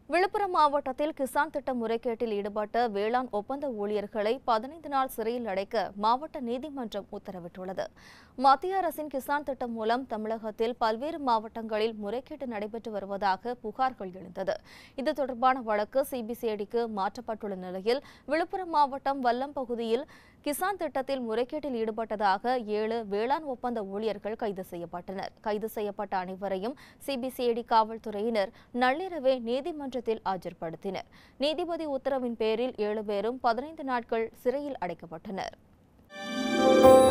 விழுப்புரம் மாவட்டத்தில் கிசான் திட்ட முறைகேட்டில் ஈடுபட்ட வேளாண் ஒப்பந்த ஊழியர்களை பதினைந்து நாள் சிறையில் அடைக்க மாவட்ட நீதிமன்றம் உத்தரவிட்டுள்ளது மத்திய அரசின் கிசான் திட்டம் மூலம் தமிழகத்தில் பல்வேறு மாவட்டங்களில் முறைகேடு நடைபெற்று வருவதாக புகார்கள் எழுந்தது இது தொடர்பான வழக்கு சிபிசிஐடிக்கு மாற்றப்பட்டுள்ள நிலையில் விழுப்புரம் மாவட்டம் வல்லம் பகுதியில் கிசான் திட்டத்தில் முறைகேட்டில் ஈடுபட்டதாக ஏழு வேளாண் ஒப்பந்த ஊழியர்கள் கைது செய்யப்பட்டனர் கைது செய்யப்பட்ட அனைவரையும் சிபிசிஐடி காவல்துறையினர் நள்ளிரவே நீதிமன்றத்தில் ஆஜர்படுத்தினர் நீதிபதி உத்தரவின் பேரில் ஏழு பேரும் பதினைந்து நாட்கள் சிறையில் அடைக்கப்பட்டனர்